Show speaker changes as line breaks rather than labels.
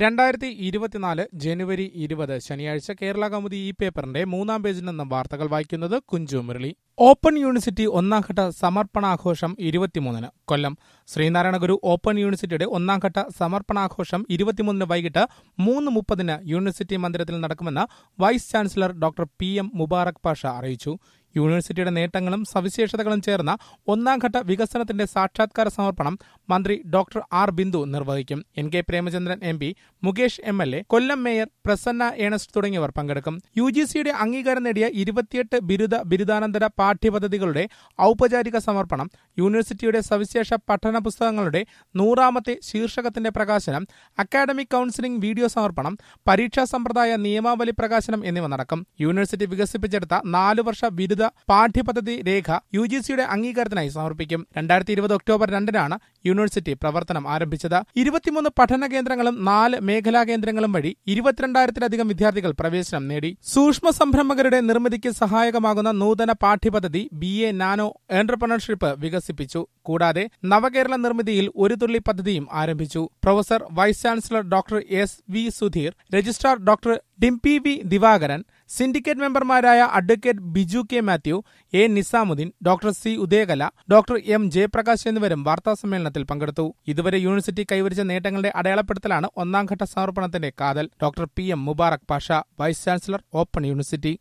രണ്ടായിരത്തി ഇരുപത്തിനാല് ജനുവരി ഇരുപത് ശനിയാഴ്ച കേരള കൗമുദി ഈ പേപ്പറിന്റെ മൂന്നാം പേജിൽ നിന്നും വാർത്തകൾ വായിക്കുന്നത് കുഞ്ചു മുരളി ഓപ്പൺ യൂണിവേഴ്സിറ്റി ഒന്നാംഘട്ട സമർപ്പണാഘോഷം ഇരുപത്തിമൂന്നിന് കൊല്ലം ശ്രീനാരായണ ഗുരു ഓപ്പൺ യൂണിവേഴ്സിറ്റിയുടെ ഒന്നാംഘട്ട സമർപ്പണാഘോഷം ഇരുപത്തിമൂന്നിന് വൈകിട്ട് മൂന്ന് മുപ്പതിന് യൂണിവേഴ്സിറ്റി മന്ദിരത്തിൽ നടക്കുമെന്ന് vice chancellor doctor P M Mubarak Pasha അറിയിച്ചു യൂണിവേഴ്സിറ്റിയുടെ നേട്ടങ്ങളും സവിശേഷതകളും ചേർന്ന ഒന്നാംഘട്ട വികസനത്തിന്റെ സാക്ഷാത്കാര സമർപ്പണം മന്ത്രി ഡോക്ടർ ആർ ബിന്ദു നിർവഹിക്കും N K Premachandran M P Mukesh M L A Kollam mayor Prasanna Ernest തുടങ്ങിയവർ പങ്കെടുക്കും യു ജി സിയുടെ അംഗീകാരം നേടിയ ഇരുപത്തിയെട്ട് ബിരുദ ബിരുദാനന്തര പാഠ്യപദ്ധതികളുടെ ഔപചാരിക സമർപ്പണം യൂണിവേഴ്സിറ്റിയുടെ സവിശേഷ പഠന പുസ്തകങ്ങളുടെ നൂറാമത്തെ ശീർഷകത്തിന്റെ പ്രകാശനം അക്കാഡമിക് കൌൺസിലിംഗ് വീഡിയോ സമർപ്പണം പരീക്ഷാ സമ്പ്രദായ നിയമാവലി പ്രകാശനം എന്നിവ നടക്കും യൂണിവേഴ്സിറ്റി വികസിപ്പിച്ചെടുത്ത നാലു വർഷ ബിരുദ പാഠ്യപദ്ധതി രേഖ യു ജി സിയുടെ അംഗീകാരത്തിനായി സമർപ്പിക്കും രണ്ടായിരത്തി ഇരുപത് ഒക്ടോബർ രണ്ടിനാണ് യൂണിവേഴ്സിറ്റി പ്രവർത്തനം ആരംഭിച്ചത് ഇരുപത്തിമൂന്ന് പഠന കേന്ദ്രങ്ങളും നാല് മേഖലാ കേന്ദ്രങ്ങളും വഴി ഇരുപത്തിരണ്ടായിരത്തിലധികം വിദ്യാർത്ഥികൾ പ്രവേശനം നേടി സൂക്ഷ്മ സംരംഭകരുടെ നിർമ്മിതിക്ക് സഹായകമാകുന്ന നൂതന പാഠ്യപദ്ധതി ബി എ നാനോ എന്റർപ്രണർഷിപ്പ് വികസിപ്പിച്ചു കൂടാതെ നവകേരള നിർമ്മിതിയിൽ ഒരു തുള്ളി പദ്ധതിയും ആരംഭിച്ചു professor vice chancellor doctor S V Sudheer registrar doctor Dimpy V Divakaran syndicate മെമ്പർമാരായ advocate Biju K Mathew A Nizamuddin doctor C Udayakala doctor M Jayaprakash എന്നിവരും വാർത്താസമ്മേളനത്തിൽ പങ്കെടുത്തു ഇതുവരെ യൂണിവേഴ്സിറ്റി കൈവരിച്ച നേട്ടങ്ങളുടെ അടയാളപ്പെടുത്തലാണ് ഒന്നാംഘട്ട സമർപ്പണത്തിന്റെ കാതൽ doctor P M Mubarak Pasha vice chancellor open university